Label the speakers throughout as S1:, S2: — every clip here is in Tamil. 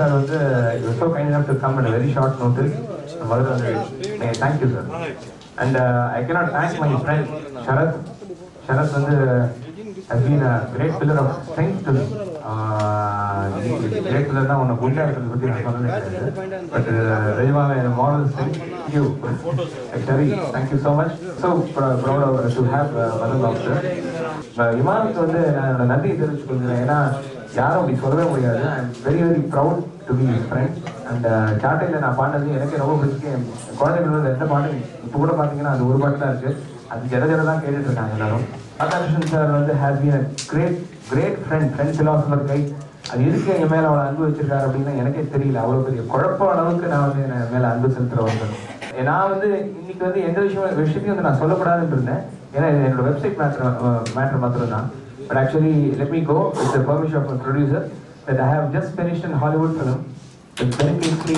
S1: சார் வந்து you so kind enough to come at a very short notice முதல்ல வந்து thank you sir and I cannot thank my friend Sarath Sarath வந்து has been a great pillar of strength to me. Great pillar தான் உன்னை குண்டா இருக்கிறத பற்றி நான் சொன்னது பட் நிஜமாவே இந்த மாரல் ஸ்ட்ரென்த் யூ சரி thank you so much so proud to have Madan doctor விமானத்துக்கு வந்து நான் என்னோட நன்றியை தெரிவித்துக் கொள்கிறேன் ஏன்னா யாரும் அப்படி சொல்லவே முடியாது I am very very proud to be friend and சாட்டையில் நான் பாடினது எனக்கே ரொம்ப பிடிச்சி என் குழந்தைகள் வந்து எந்த பாட்டு இப்போ கூட பார்த்தீங்கன்னா அது ஒரு பாட்டு தான் இருக்கு அது ஜட ஜட தான் கேட்டுட்டு இருக்காங்க எல்லாரும் ராதாகிருஷ்ணன் சார் வந்து has been a great great friend friend philosopher கை அது எதுக்கு என் மேல அவ்வளோ அன்பு வச்சிருக்காரு அப்படின்னு எனக்கே தெரியல அவ்வளோ பெரிய குழப்ப அளவுக்கு நான் வந்து என் மேல அன்பு செலுத்துறவங்க நான் வந்து இன்னைக்கு வந்து எந்த விஷயம் விஷயத்தையும் வந்து நான் சொல்லக்கூடாதுன்னு இருந்தேன் ஏன்னா இது என்னோட வெப்சைட் மேட்ரு மேட்ரு மாத்திரம் தான் but actually let me go with the permission of producer that I have just finished in Hollywood film with very Kingsley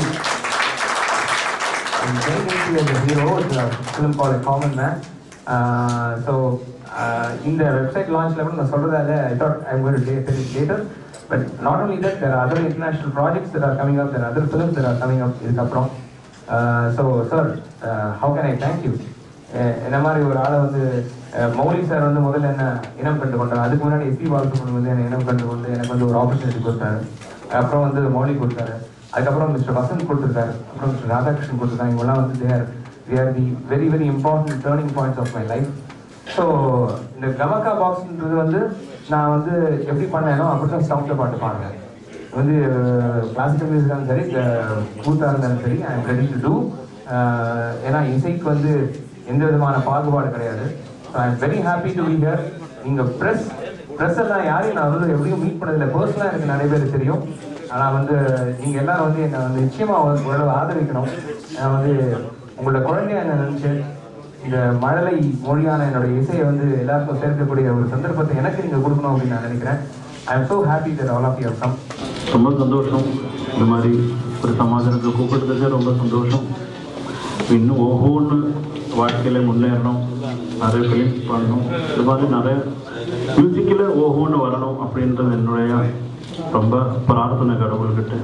S1: I'm very happy as a hero. It's a film called A Common Man. Uh, so, uh, in the website launch level, நான் சொல்றதால I thought I'm going to tell it later. But not only that, there are other international projects that are coming up. There are other films that are coming up இதுக்கப்புறம். Uh, so, sir, uh, how can I thank you? அஹ் என்ன மாதிரி ஒரு ஆளை வந்து அஹ் மௌலி சார் வந்து முதல்ல என்ன இனம் கண்டு கொண்டார் அதுக்கு முன்னாடி எஸ்பி பாலசுப்ரமணியம் வந்து என்ன இனம் கண்டு கொண்டு எனக்கு வந்து ஒரு ஆப்பர்ச்சுனிட்டி கொடுத்தாரு அப்புறம் வந்து மௌலி கொடுத்தாரு அதுக்கப்புறம் மிஸ்டர் வசந்த் கொடுத்துருக்காரு அப்புறம் மிஸ்டர் ராதாகிருஷ்ணன் கொடுத்துருக்காங்க இவங்கெல்லாம் வந்து there the are the very very important turning points of my life so இந்த கமக்கா பாக்ஸ்ன்றது வந்து நான் வந்து எப்படி பண்ணேனோ அப்படி தான் சவுண்டை பாட்டு பாடுறேன் வந்து கிளாசிக்கல் மியூசிக் இருந்தாலும் சரி கூத்தாக இருந்தாலும் சரி I am ready to do ஏன்னா இசைக்கு வந்து எந்த விதமான பாகுபாடு கிடையாது so I am very happy to be here நீங்கள் ப்ரெஸ் ப்ரெஸ் எல்லாம் யாரையும் நான் வந்து எப்படியும் மீட் பண்ணதில்லை பர்சனலாக எனக்கு நிறைய பேர் தெரியும் ஆனால் வந்து நீங்கள் எல்லாரும் வந்து என்னை வந்து நிச்சயமாக வந்து ஓரளவு ஆதரிக்கணும் நான் வந்து உங்களோட குழந்தைய என்ன நினச்சி இந்த மழலை மொழியான என்னோட இசையை வந்து எல்லாருக்கும் சேர்க்கக்கூடிய ஒரு சந்தர்ப்பத்தை எனக்கு நீங்கள் கொடுக்கணும் அப்படின்னு நான் நினைக்கிறேன் I am so happy that all of you come
S2: ரொம்ப சந்தோஷம் இந்த மாதிரி ஒரு சமாதானத்தை கூப்பிட்டதுக்கு ரொம்ப சந்தோஷம் இன்னும் ஒவ்வொன்று வாழ்க்கையில் முன்னேறணும் நிறைய ஃபிலிம்ஸ் பண்ணணும் இது மாதிரி நிறைய மியூசிக்கில் ஒவ்வொன்று வரணும் அப்படின்றது என்னுடைய ரொம்ப பிரார்த்தனை கடவுள்கிட்ட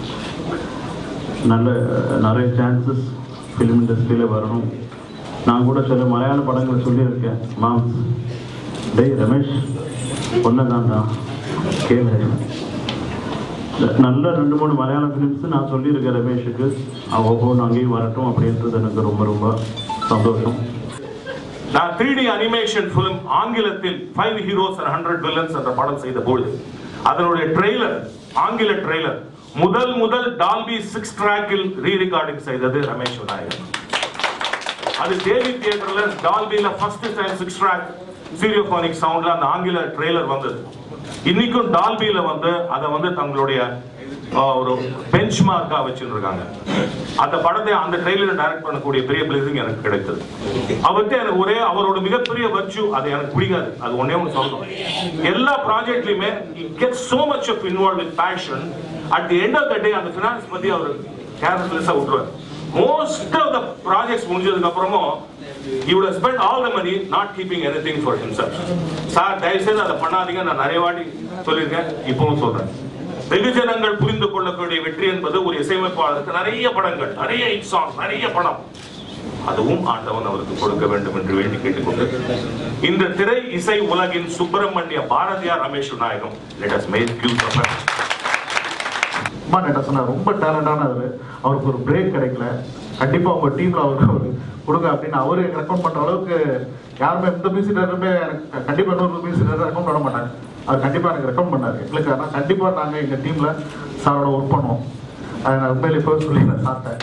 S2: நல்ல நிறைய சான்சஸ் ஃபிலிம் இண்டஸ்ட்ரியில் வரணும் நான் கூட சில மலையாள படங்கள் சொல்லியிருக்கேன் மாம் டேய் ரமேஷ் ஒன்னதான்டா கேளு நல்ல ரெண்டு மூணு மலையாள ஃபிலிம்ஸ் நான் சொல்லியிருக்கேன் ரமேஷுக்கு அவன் ஒவ்வொன்று அங்கேயும் வரட்டும் அப்படின்றது எனக்கு ரொம்ப ரொம்ப சந்தோஷம்
S3: நான் த்ரீ டி அனிமேஷன் ஃபிலிம் ஆங்கிலத்தில் five heroes and hundred villains என்ற படம் செய்த பொழுது அதனுடைய ட்ரெய்லர் ஆங்கில ட்ரெய்லர் முதல் முதல் டால்பி சிக்ஸ் ட்ராக்கில் ரீ ரெக்கார்டிங் செய்தது ரமேஷ் விநாயகர் அது தேவி தியேட்டர்ல டால்பில first time six track stereophonic சவுண்ட்ல அந்த ஆங்கில ட்ரெய்லர் வந்தது இன்னைக்கும் டால்பில வந்து அதை வந்து தங்களுடைய ஆஹ், ஒரு பெஞ்ச் மார்க்கா வச்சுட்டு இருக்காங்க அந்த படத்தை அந்த ட்ரெய்லர் டைரக்ட் பண்ணக்கூடிய பெரிய பிளேசிங் எனக்கு கிடைத்தது அவர்கிட்ட எனக்கு ஒரே அவரோட மிகப்பெரிய வர்ச்சு அது எனக்கு பிடிக்காது அது ஒன்னே ஒன்று சொல்லணும் எல்லா ப்ராஜெக்ட்லயுமே get so much of involve with passion at the end of the day அந்த ஃபினான்ஸ் பத்தி அவர் கேர்லெஸ்ஸா விட்டுருவார் மோஸ்ட் ஆஃப் த ப்ராஜெக்ட்ஸ் முடிஞ்சதுக்கு அப்புறமும் he would have spent all the money not keeping anything for himself sir தயவுசெய்து அதை பண்ணாதீங்க நான் நிறைய வாட்டி சொல்லியிருக்கேன் இப்பவும் சொல்றேன் வெகுஜனங்கள் புரிந்து கொள்ளக்கூடிய வெற்றி என்பது ஒரு இசையமைப்பாளருக்கு நிறைய படங்கள் நிறைய ஹிட் சாங் நிறைய படம் அதுவும் ஆண்டவன் அவருக்கு கொடுக்க வேண்டும் என்று வேண்டி கேட்டுக்கொண்டு இந்த திரை இசை உலகின் Subramaniya Bharathiyar Ramesh Nayagam let us make use of
S2: அம்மா நேட்டா சொன்னார் ரொம்ப டேலண்டானவர் அவருக்கு ஒரு பிரேக் கிடைக்கல கண்டிப்பா உங்க டீம்ல அவருக்கு ஒரு கொடுங்க அப்படின்னு அவரு ரெக்கமெண்ட் பண்ற அளவுக்கு யாருமே எந்த மியூசிக் டேரக்டருமே எனக்கு கண்டிப்பா இன்னொரு மியூசிக் டேரக்டர் ரெக்கமெண்ட் பண்ண மாட்டாங்க அவர் கண்டிப்பா எனக்கு ரெக்கமெண்ட் பண்ணாரு எங்களுக்கு ஆனால் கண்டிப்பா நாங்க எங்க டீம்ல சாரோட ஒர்க் பண்ணுவோம் அதை நான் உண்மையிலே இப்போ சொல்லி நான் சாப்பிட்டேன்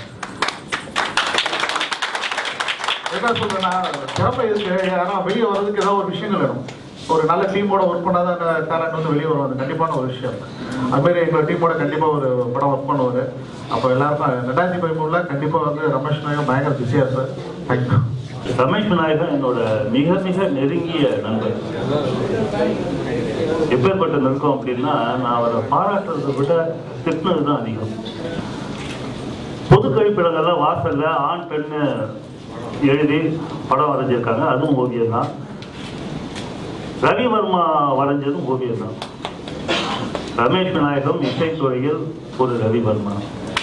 S2: என்ன சொல்றேன்னா திறமை இருக்கு ஆனா வெளியே வர்றதுக்கு ஏதாவது ஒரு விஷயங்கள் வேணும் ஒரு நல்ல டீமோட ஒர்க் பண்ணாதான் அந்த டேலண்ட் வந்து வெளியே வரும் அது கண்டிப்பான ஒரு விஷயம் அது மாதிரி எங்களோட டீமோட கண்டிப்பா ஒரு படம் ஒர்க் பண்ணுவாரு அப்போ எல்லாருக்கும் ரெண்டாயிரத்தி பதிமூணுல கண்டிப்பா வந்து ரமேஷ் நாயகம் பயங்கர பிஸியா இருப்பார் தேங்க்யூ
S4: ரமேஷ் விநாயகன் என்னோட மிக மிக நெருங்கிய நண்பர் எப்பேற்பட்ட நெருக்கம் அப்படின்னா நான் அவரை பாராட்டுறதை விட திட்டினது தான் அதிகம் பொது கழிப்பிடங்கள்லாம் வாசல்ல ஆண் பெண்ணு எழுதி படம் வரைஞ்சிருக்காங்க அதுவும் ஓவியம் தான் ரவிவர்மா வரைஞ்சதும் ஓவியம் தான் ரமேஷ் விநாயகம் இசைத்துறையில் ஒரு ரவிவர்மா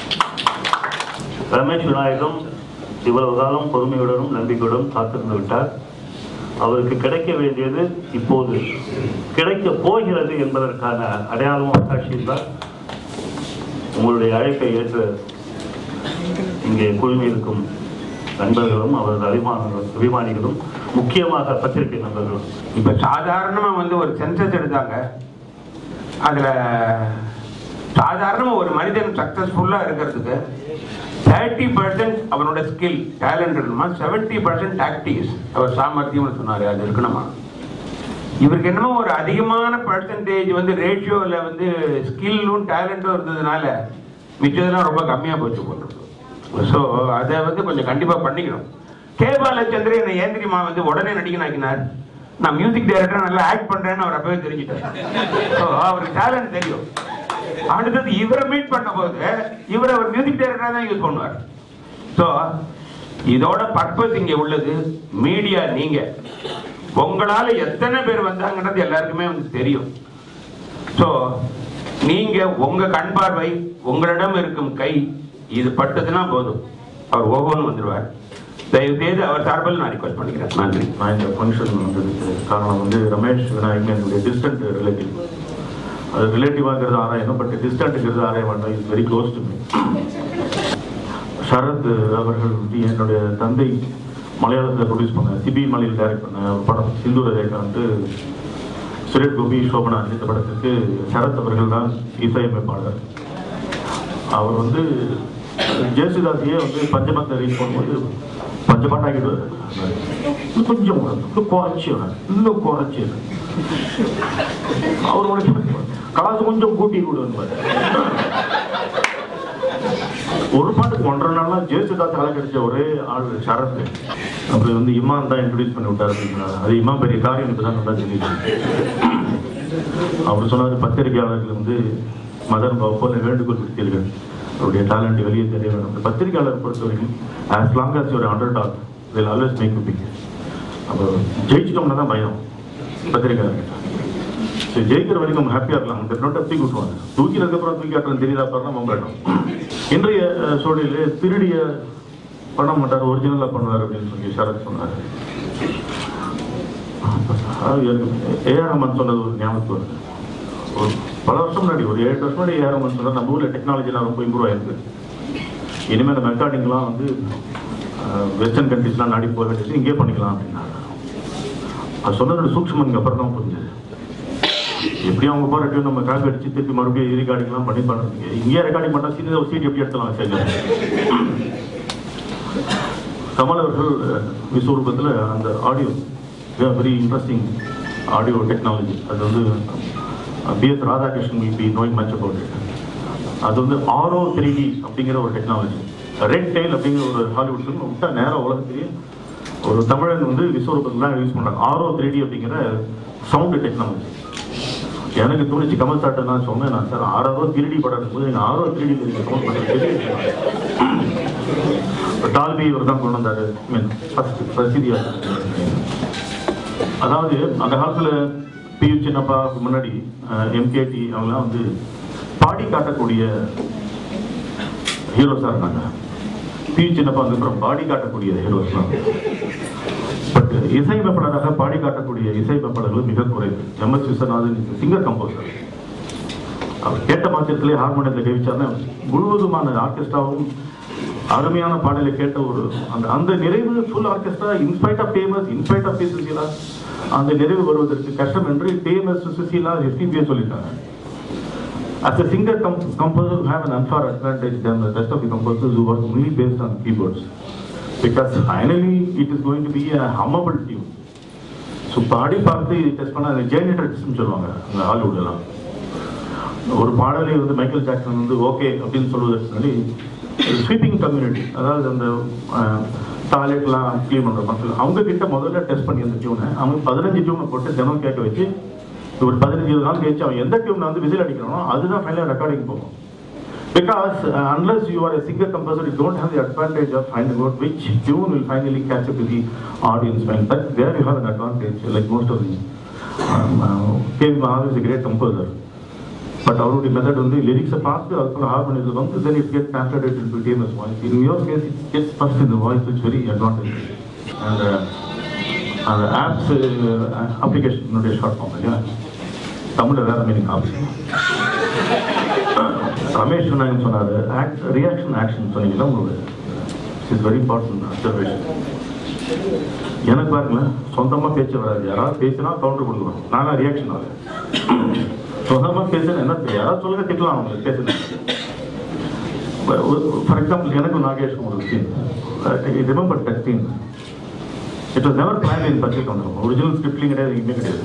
S4: ரமேஷ் விநாயகம் இவ்வளவு காலம் பொறுமையுடனும் நம்பிக்கையுடனும் காத்திருந்து விட்டார் அவருக்கு கிடைக்க வேண்டியது இப்போது கிடைக்க போகிறது என்பதற்கான அடையாளமும் சாட்சியும் தான் உங்களுடைய அழைப்பை ஏற்று இங்கே குழுமி இருக்கும் நண்பர்களும் அவரது அபிமானங்களும் அபிமானிகளும் முக்கியமாக பத்திரிகை நண்பர்களும்
S5: இப்ப சாதாரணமா வந்து ஒரு சென்சஸ் எடுத்தாங்க அதுல சாதாரணமா ஒரு மனிதன் சக்சஸ்ஃபுல்லா இருக்கிறதுக்கு தேர்ட்டி பர்சன்ட் அவனோட ஸ்கில் டேலண்ட் இருக்கணுமா செவன்டி பர்சன்ட் டாக்டிக்ஸ் அவர் சாமர்த்தியம்னு சொன்னாரு அது இருக்கணுமா இவருக்கு என்னமோ ஒரு அதிகமான பர்சன்டேஜ் வந்து ரேஷியோவில் வந்து ஸ்கில்லும் டேலண்ட்டும் இருந்ததுனால மிச்சதெல்லாம் ரொம்ப கம்மியாக போச்சு போட்டுருக்கு ஸோ அதை வந்து கொஞ்சம் கண்டிப்பாக பண்ணிக்கணும் கே பாலச்சந்திரன் என்னை ஏன் தெரியுமா வந்து உடனே நடிக்கணும் ஆக்கினார் நான் மியூசிக் டைரக்டர் நல்லா ஆக்ட் பண்றேன்னு அவர் அப்பவே தெரிஞ்சுட்டார் ஸோ அவருக்கு டேலண்ட் தெரியும் அடுத்தது இவரை மீட் பண்ணும்போது இவரை ஒரு மியூசிக் டைரக்டராக தான் யூஸ் பண்ணுவார் ஸோ இதோட பர்பஸ் இங்க உள்ளது மீடியா நீங்க உங்களால எத்தனை பேர் வந்தாங்கன்றது எல்லாருக்குமே வந்து தெரியும் ஸோ நீங்க உங்க கண் பார்வை உங்களிடம் இருக்கும் கை இது பட்டதுன்னா போதும் அவர் ஓகோன்னு வந்துடுவார் தயவு செய்து அவர் சார்பில் நான் ரிக்வஸ்ட் பண்ணிக்கிறேன் நன்றி
S2: நான் இந்த ஃபங்க்ஷன் வந்ததுக்கு காரணம் வந்து ரமேஷ் விநாயகம் என்னுடைய டிஸ்டன்ட் ரிலேட்டிவ் அது ரிலேட்டிவாங்கிறது ஆராயணும் பட் டிஸ்டன்ட்டுங்கிறது ஆராய வேண்டாம் is very close to me Sarath அவர்கள் வந்து என்னுடைய தந்தை மலையாளத்தில் ப்ரொடியூஸ் பண்ண சிபி மலையில் டைரக்ட் பண்ண ஒரு படம் சிந்தூர ரேகான்ட்டு சுரேஷ் கோபி சோபனா இந்த படத்துக்கு சரத் அவர்கள் தான் இசையமைப்பாளர் அவர் வந்து ஜெயசுதாசியே வந்து பஞ்சமத்தை ரீச் பண்ணும்போது பஞ்சமாட்டாக்கிடுவார் இன்னும் கொஞ்சம் கூட, இன்னும் குறைச்சி இன்னும் குறைச்சி அவரோட கலாசு கொஞ்சம் கூட்டி கொடுப்பாரு ஒரு பாட்டுக்கு ஒன்றரை நாளா ஜெயசுதாஸ் அழகு கிடைச்ச ஒரே ஆள் சரத் அப்புறம் வந்து இமான் தான் இன்ட்ரடியூஸ் பண்ணி விட்டாரு அப்படிங்கிறாரு அது இமாம் பெரிய காரியம் இப்பதான் நல்லா தெரியுது அவர் சொன்னார் பத்திரிகையாளர்கள் வந்து மதன் போல வேண்டுகோள் விடுத்தீர்கள் அவருடைய டேலண்ட் வெளியே தெரிய வேண்டும் இந்த பத்திரிகையாளர் பொறுத்த வரைக்கும் ஆஸ் லாங் ஆஸ் ஒரு underdog will always make big அப்போ ஜெயிச்சிட்டோம்னா தான் பயம் பத்திரிகையாளர்கிட்ட சரி ஜெயிக்கிற வரைக்கும் நம்ம ஹாப்பியாக இருக்கலாம் அந்த நோட்டை தூக்கி விட்டுருவாங்க தூக்கினதுக்கப்புறம் தூக்கி ஆட்டுறது தெரியுதா பாருனா மொபைலும் இன்றைய அஹ், சூழலிலே திருடிய பண்ண மாட்டார் ஒரிஜினலாக பண்ணுவார் அப்படின்னு சொல்லி சரத் சொன்னார் அது எனக்கு ஏஆர் ரஹ்மான் சொன்னது ஒரு ஞாபகத்துக்கு வருது ஒரு பல வருஷம் முன்னாடி ஒரு ஏழு வருஷம் முன்னாடி ஏஆர் ரஹ்மான் சொன்னார் நம்ம ஊரில் டெக்னாலஜிலாம் ரொம்ப இம்ப்ரூவ் ஆயிருக்கு இனிமேல் இந்த மெக்கானிக்லாம் வந்து வெஸ்டர்ன் கண்ட்ரீஸ்லாம் நாடி போக வேண்டியது இங்கே பண்ணிக்கலாம் அப்படின்னாங்க அது சொன்னதோட சூக்ஷ்மனுக்கு அப்புறம் தான் புரிஞ்சது எப்படி அவங்க போற டியூன் நம்ம காப்பி அடிச்சு திருப்பி மறுபடியும் ரெக்கார்டிங்லாம் பண்ணி பண்ணுறதுக்கு இங்கே ரெக்கார்டிங் பண்ணால் சீரியஸாக ஒரு சீட் எப்படி எடுத்துலாம் சரி கமல் அவர்கள் அஹ், விஸ்வரூபத்தில் அந்த audio very interesting audio technology அது வந்து PS Radhakrishnan will be knowing much about it அது வந்து ஆரோ த்ரீ டி அப்படிங்கிற ஒரு டெக்னாலஜி ரெட் டெயில் அப்படிங்கிற ஒரு ஹாலிவுட் ஃபிலிம் விட்டா நேரம் உலகத்திலேயே ஒரு தமிழன் வந்து விஸ்வரூபத்தில் யூஸ் பண்ணுறாங்க ஆரோ த்ரீ டி அப்படிங்கிற சவுண்டு டெக்னாலஜி எனக்கு தோணுச்சு கமல் சாட்டை நான் சொன்னேன் நான் சார் ஆறாவோ திருடி படம் இருக்கும்போது எனக்கு ஆறோ திருடி தெரியும் கமல் பண்ணுறது டால்பி இவர் தான் கொண்டு வந்தாரு மீன் ஃபர்ஸ்ட் பிரசிதியா அதாவது அந்த காலத்துல பியு சின்னப்பா முன்னாடி எம்கேடி அவங்கலாம் வந்து பாடி காட்டக்கூடிய ஹீரோஸா இருந்தாங்க பியு சின்னப்பா வந்து அப்புறம் பாடி காட்டக்கூடிய ஹீரோஸ்லாம் பட் இசையமைப்பாளராக பாடி காட்டக்கூடிய இசையமைப்பாளர்கள் மிக குறைவு M S Viswanathan singer composer அவர் கேட்ட மாத்திரத்திலே ஹார்மோனியத்தில் கவிச்சார்னா முழுவதுமான ஆர்கெஸ்ட்ராவும் அருமையான பாடலை கேட்ட ஒரு அந்த அந்த நிறைவு full orchestra in spite of famous in spite of P Susheela அந்த நிறைவு வருவதற்கு கஷ்டம் என்று ஃபேமஸ் சுசீலா எஸ்பிபியை சொல்லிட்டாங்க As a singer com- composer, you have an unfair advantage than the rest of the composers who work only based on keyboards. Because finally, it is going to be a hummable tune. ஸோ பாடி பார்த்து டெஸ்ட் பண்ண அந்த ஜேனிட்டர் டெஸ்ட்னு சொல்லுவாங்க அந்த ஹாலிவுட்லாம் ஒரு பாடலை வந்து மைக்கேல் ஜாக்சன் வந்து ஓகே அப்படின்னு சொல்வதற்கு முன்னாடி ஸ்வீப்பிங் கம்யூனிட்டி அதாவது அந்த டாய்லெட்லாம் க்ளீன் பண்ணுற மக்கள் அவங்க கிட்ட முதல்ல டெஸ்ட் பண்ணி அந்த டியூனை அவங்க பதினஞ்சு டியூனை போட்டு தினம் கேட்க வச்சு ஒரு பதினஞ்சு இருபது நாள் கழிச்சு அவன் எந்த டியூன் வந்து விசில் அடிக்கிறானோ அதுதான் ஃபைனலாக ரெக்கார்டிங் போகும் Because uh, unless you are a singer composer, you don't have the advantage of finding out which tune will finally catch up with the audience. And that there you have an advantage, like most of the. Um, uh, K. Mahav is a great composer. But அவருடைய மெத்தட் வந்து லிரிக்ஸை பார்த்து அதுக்கப்புறம் ஹார்மோனியஸ் வந்து then it get translated into TMS voice in your case it gets first இந்த voice it's very advantage and அந்த ஆப்ஸ் அப்ளிகேஷனுடைய ஷார்ட் ஃபார்ம் இல்லையா தமிழில் வேற மீனிங் ஆப்ஷன் ரமேஷ் நாயன் சொன்னார் ஆக்ட் ரியாக்ஷன் ஆக்ஷன் சொன்னீங்கன்னா உங்களுக்கு இட்ஸ் வெரி இம்பார்ட்டன்ட் அப்சர்வேஷன் எனக்கு பாருங்களேன் சொந்தமாக பேச்சு வராது யாராவது பேசினா கவுண்டர் கொடுக்கணும் நானா ரியாக்ஷன் ஆகுது சொந்தமாக பேசுனா என்ன யாராவது சொல்லுங்க திட்டலாம் அவங்களுக்கு பேசுனேன் ஃபார் எக்ஸாம்பிள் எனக்கு நாகேஷ் ஒரு scene remember touch scene it was never plan in budget வந்துடும் ஒரிஜினல் ஸ்கிரிப்ட்லையும் கிடையாது எங்கேயுமே கிடையாது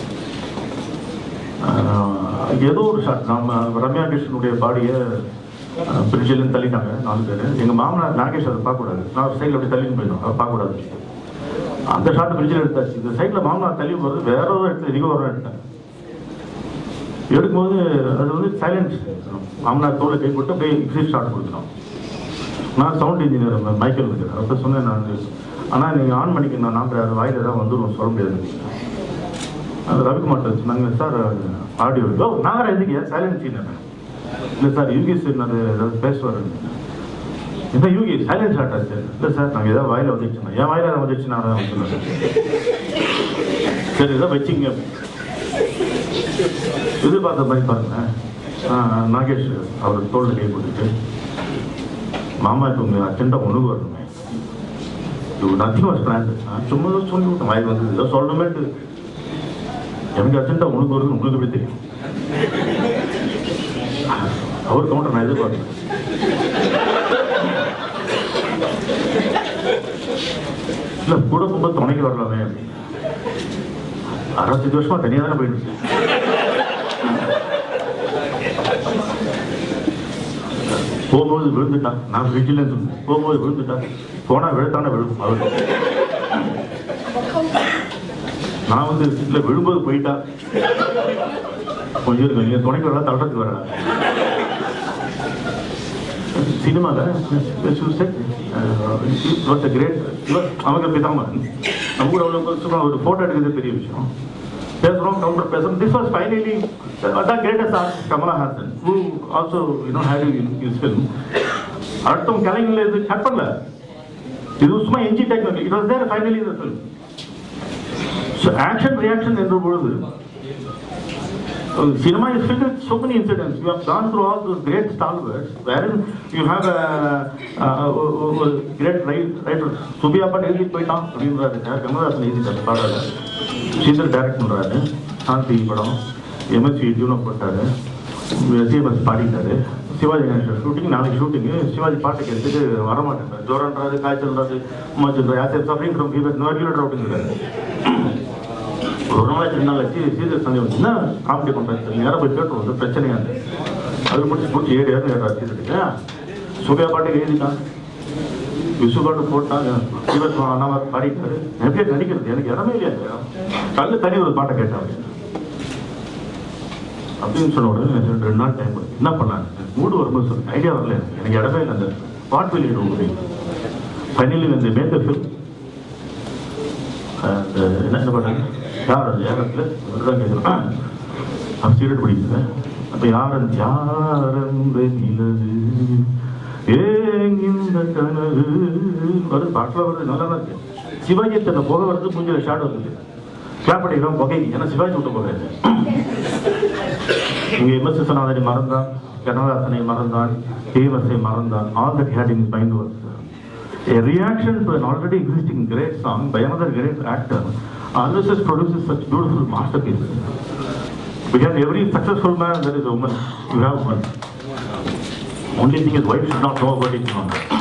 S2: ஆஹ் ஏதோ ஒரு ஷாட் நம்ம ரம்யா கிருஷ்ணனுடைய பாடியை பிரிட்ஜிலேருந்து தள்ளிட்டாங்க நாலு பேர் எங்கள் மாமனார் நாகேஷ் அதை பார்க்கக்கூடாது நான் சைடில் அப்படி தள்ளின்னு போயிடும் அதை பார்க்கக்கூடாது அந்த ஷாட் பிரிட்ஜில் எடுத்தாச்சு இந்த சைடில் மாமனார் தள்ளி போகிறது வேற ஒரு இடத்துல ரிகோ வர எடுத்தேன் எடுக்கும்போது அது வந்து சைலன்ஸ் மாமனார் தோலை கை போட்டு அப்படியே எக்ஸிட் ஷாட் கொடுத்துட்டோம் நான் சவுண்ட் இன்ஜினியர் மைக்கேல் இருக்கிறேன் அப்போ சொன்னேன் நான் ஆனால் நீங்கள் ஆன் பண்ணிக்கணும் நான் அது வாயில் ஏதாவது வந்துடும் சொல்ல முடியாது அது ரவிக்குமார் சொன்னாங்க சார் ஆடியோ ஓ நான் வேறு எதுக்கு சைலன்ஸ் சீன் இல்லை சார் யூகி சார் நான் ஏதாவது பேசுவார் இந்த யூகி சைலன்ஸ் ஆட்டா சார் இல்லை சார் நாங்கள் ஏதாவது வாயில் வந்துச்சுன்னா என் வாயில் ஏதாவது வந்துச்சுன்னா நான் சொல்லுவேன் சரி ஏதோ வச்சிங்க எதிர்பார்த்த மாதிரி பாருங்க நாகேஷ் அவர் தோளில் கை போட்டுட்டு மாமா இப்போ உங்கள் அர்ஜென்ட்டாக ஒன்று வரணுமே இது நத்திங் வாஸ் பிளான் சும்மா தான் சொல்லி விட்டேன் வாய் வந்து ஏதோ சொல்லணுமேட்டு எனக்கு அர்ஜென்ட்டாக உனக்கு வருது உங்களுக்கு எப்படி தெரியும் அவர் கவுண்டர் நான் எதிர்பார்த்தேன் இல்லை கூட போகும்போது துணைக்கு வரலாமே அறுபத்தஞ்சு வருஷமா தனியாக தானே போயிட்டு இருக்கு. போகும்போது விழுந்துட்டான் நான் விஜிலன்ஸ் போகும்போது விழுந்துட்டான் போனா விழுத்தானே விழும் அவர் நான் வந்து இல்லை விழும்போது போயிட்டா கொஞ்சம் இருக்கு நீங்கள் துணைக்கு வரலாம் தள்ளுறதுக்கு வரலாம் சினிமாவில் கிரேட் அவங்க பிதாம நம்ம கூட அவ்வளோ சொல்லுவாங்க ஒரு ஃபோட்டோ எடுக்கிறது பெரிய விஷயம் பேசுகிறோம் கவுண்டர் பேசுகிறோம் திஸ் வாஸ் ஃபைனலி அதான் greatest art Kamal Haasan who also you know have you is film அடுத்தவங்க கலைஞர்கள் இது கட் பண்ணல இது சும்மா NG technology it was there finally இந்த ஃபில்ம் ஸோ ஆக்ஷன் ரியாக்ஷன் என்ற பொழுது cinema is filled with so many incidents. You have gone through all those great stalwarts, wherein you have a, a, a, a great writer. writer. Subbiah பாட்டு எழுதிட்டு போயிட்டான் அப்படின்றாரு சார் கமலஹாசன் எழுதிட்டாரு பாடல ஸ்ரீதர் டைரக்ட் பண்றாரு சாந்தி படம் எம்எஸ்சி டியூனப் போட்டாரு சிஎம்எஸ் பாடிட்டாரு சிவாஜி கணேசன் ஷூட்டிங் நாளைக்கு ஷூட்டிங்கு சிவாஜி பாட்டு கேட்டுட்டு வரமாட்டேன் ஜோரன்றாரு காய்ச்சல்ன்றாரு மச்சுன்றாரு யாசர் அப்படின்ற ரெகுலர் அவுட்டுங்கிறாரு ஒரு நாள் ரெண்டு நாள் வச்சு சீரியஸ் சந்தேகம் வந்துச்சுன்னா காமெடி பண்ணுறாங்க நேரம் போய் கேட்டு வந்து பிரச்சனையா இருந்து அது முடிச்சு முடிச்சு ஏழு ஏழு ஏறா சீரியஸுக்கு சுபியா பாட்டு எழுதிட்டான் விசு பாட்டு போட்டாங்க இவர் அண்ணாம பாடிட்டாரு எப்படியே நடிக்கிறது எனக்கு இடமே இல்லையா கல்லு தனி ஒரு பாட்டை கேட்டாங்க அப்படின்னு சொன்ன உடனே எனக்கு ரெண்டு ரெண்டு நாள் டைம் கொடுத்து என்ன பண்ணாங்க மூடு வரும்போது சொல்லு ஐடியா வரல எனக்கு. எனக்கு இடமே இல்லை அந்த பாட் வெளியிட முடியும் ஃபைனலி இந்த மேந்த ஃபில்ம் அந்த என்ன என்ன பண்ணாங்க யார் அந்த ஏகத்தில் தான் கேட்குறேன் அவன் சீரட் படிக்கிறேன் அப்போ யாரன் யாரந்த நிலவு ஏங்கிந்த கனவு வருது பாட்டில் வருது நல்லா தான் இருக்கு சிவாஜி தன்னை புகை வருது மூஞ்சில ஷாட் வருது கிளாப் பண்ணிக்கிறோம் புகைக்கு ஏன்னா சிவாஜி விட்டு புகை இங்கே எம்எஸ் விஸ்வநாதனை மறந்தான் கனகதாசனை மறந்தான் தேவசை மறந்தான் all that had in mind was a reaction to an already existing great song by another great actor always produces such beautiful masterpieces. Behind every successful man, there is a woman. You have one. Only thing is, wife should not know about it.